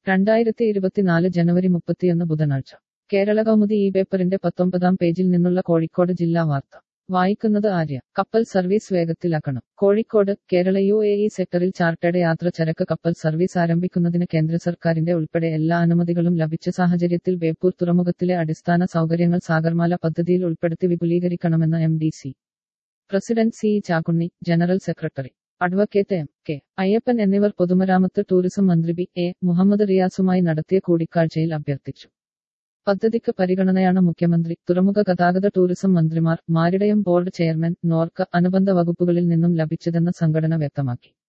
രണ്ടായിരത്തി ഇരുപത്തിനാല് ജനുവരി മുപ്പത്തിയൊന്ന് ബുധനാഴ്ച കേരള കൗമുദി ഈ പേപ്പറിന്റെ പത്തൊമ്പതാം പേജിൽ നിന്നുള്ള കോഴിക്കോട് ജില്ലാ വാർത്ത വായിക്കുന്നത് ആര്യ കപ്പൽ സർവീസ് വേഗത്തിലാക്കണം Kozhikode Kerala U A E സെക്ടറിൽ ചാർട്ടേഡ് യാത്ര ചരക്ക് കപ്പൽ സർവീസ് ആരംഭിക്കുന്നതിന് കേന്ദ്ര സർക്കാരിന്റെ ഉൾപ്പെടെ എല്ലാ അനുമതികളും ലഭിച്ച സാഹചര്യത്തിൽ ബേപ്പൂർ തുറമുഖത്തിലെ അടിസ്ഥാന സൗകര്യങ്ങൾ സാഗർമാല പദ്ധതിയിൽ ഉൾപ്പെടുത്തി വിപുലീകരിക്കണമെന്ന് M D C president C Chakkunni general secretary advocate M K Ayyappan എന്നിവർ പൊതുമരാമത്ത് ടൂറിസം മന്ത്രി ബി എ മുഹമ്മദ് റിയാസുമായി നടത്തിയ കൂടിക്കാഴ്ചയിൽ അഭ്യർത്ഥിച്ചു പദ്ധതിക്ക് പരിഗണനയാണ് മുഖ്യമന്ത്രി തുറമുഖ ഗതാഗത ടൂറിസം മന്ത്രിമാർ മാരിടയം ബോർഡ് ചെയർമാൻ നോർക്ക് അനുബന്ധ വകുപ്പുകളിൽ നിന്നും ലഭിച്ചതെന്ന് സംഘടന വ്യക്തമാക്കി